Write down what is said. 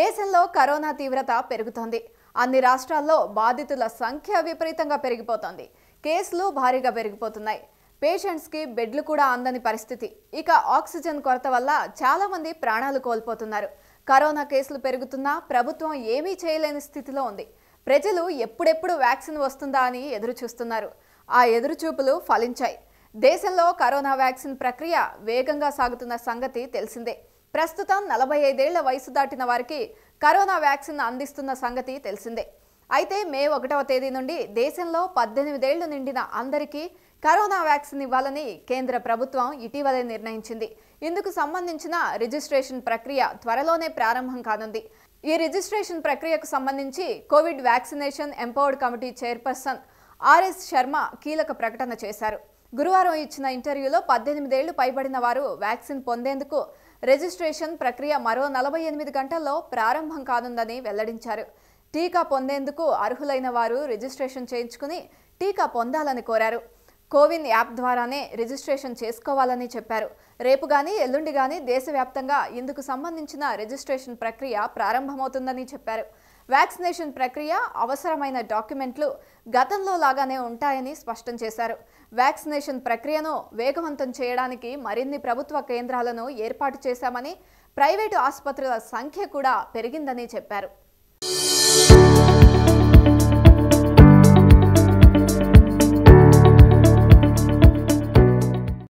దేశంలో కరోనా తీవ్రత పెరుగుతోంది అన్ని రాష్ట్రాల్లో బాధితుల సంఖ్య విపరీతంగా పెరిగిపోతోంది కేసులు భారీగా పెరిగిపోతున్నాయి పేషెంట్స్కి బెడ్లు కూడా అందని పరిస్థితి ఇక ఆక్సిజన్ కొరత వల్ల చాలా మంది ప్రాణాలు కోల్పోతున్నారు కరోనా కేసులు పెరుగుతున్నా ప్రభుత్వం ఏమీ చేయలేని స్థితిలో ఉంది ప్రజలు ఎప్పుడెప్పుడు వ్యాక్సిన్ వస్తుందా అని ఎదురు చూస్తున్నారు ఆ ఎదురుచూపులు ఫలించాయి దేశంలో కరోనా వ్యాక్సిన్ ప్రక్రియ వేగంగా సాగుతున్న సంగతి తెలిసిందే ప్రస్తుతం నలభై ఐదేళ్ల వయసు దాటిన వారికి కరోనా వ్యాక్సిన్ అందిస్తున్న సంగతి తెలిసిందే అయితే మే ఒకటవ తేదీ నుండి దేశంలో పద్దెనిమిదేళ్లు నిండిన అందరికీ కరోనా వ్యాక్సిన్ ఇవ్వాలని కేంద్ర ప్రభుత్వం ఇటీవలే నిర్ణయించింది ఇందుకు సంబంధించిన రిజిస్ట్రేషన్ ప్రక్రియ త్వరలోనే ప్రారంభం కానుంది ఈ రిజిస్ట్రేషన్ ప్రక్రియకు సంబంధించి Covid vaccination empowered committee chairperson R S Sharma కీలక ప్రకటన చేశారు గురువారం ఇచ్చిన ఇంటర్వ్యూలో పద్దెనిమిదేళ్లు పైబడిన వారు వ్యాక్సిన్ పొందేందుకు రిజిస్ట్రేషన్ ప్రక్రియ మరో నలభై ఎనిమిది గంటల్లో ప్రారంభం కానుందని వెల్లడించారు టీకా పొందేందుకు అర్హులైన వారు రిజిస్ట్రేషన్ చేయించుకుని టీకా పొందాలని కోరారు కోవిన్ యాప్ ద్వారానే రిజిస్ట్రేషన్ చేసుకోవాలని చెప్పారు రేపు గానీ ఎల్లుండి గానీ దేశవ్యాప్తంగా ఇందుకు సంబంధించిన రిజిస్ట్రేషన్ ప్రక్రియ ప్రారంభమవుతుందని చెప్పారు వ్యాక్సినేషన్ ప్రక్రియ అవసరమైన డాక్యుమెంట్లు గతంలో లాగానే ఉంటాయని స్పష్టం చేశారు వ్యాక్సినేషన్ ప్రక్రియను వేగవంతం చేయడానికి మరిన్ని ప్రభుత్వ కేంద్రాలను ఏర్పాటు చేశామని ప్రైవేటు ఆసుపత్రుల సంఖ్య కూడా పెరిగిందని చెప్పారు